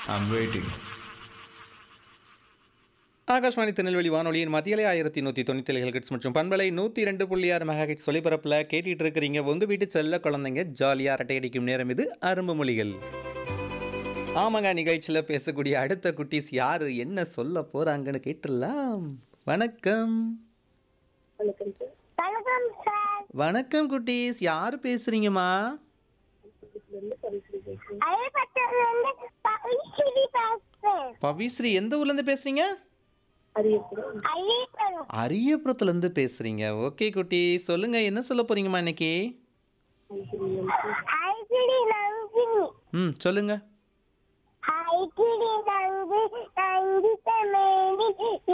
I'm waiting. Akashvani Tirunelveli வானொலியின் மத்தியலை ஆயிரத்தி நூற்றி தொண்ணூற்றி ஏழு ஹெட்ஸ் மற்றும் பண்பலை நூற்றி ரெண்டு புள்ளி ஆறு மெகா ஹெட்ஸ் ஒலிபரப்பில் கேட்டுட்டு இருக்கிறீங்க உங்கள் வீட்டு செல்ல குழந்தைங்க ஜாலியாக அரட்டை அடிக்கும் நேரம் இது அரும்பு மொழிகள் ஆமாங்க நிகழ்ச்சியில் பேசக்கூடிய அடுத்த குட்டீஸ் யார் என்ன சொல்ல போகிறாங்கன்னு கேட்டுடலாம் வணக்கம் வணக்கம் சார் வணக்கம் குட்டீஸ் யார் பேசுகிறீங்கம்மா அயல்பட்டிலிருந்து பவிஸ்ரீ பேசுறேன் பவிஸ்ரீ எந்த ஊர்லேருந்து பேசுகிறீங்க அயல்படும் அரியபுரத்துலேருந்து பேசுகிறீங்க ஓகே குட்டி சொல்லுங்கள் என்ன சொல்ல போகிறீங்கம்மா இன்னைக்கு ஐகிடி நந்தினி ம் சொல்லுங்கள் ஐகிடி நந்தி நந்தித்த மேனி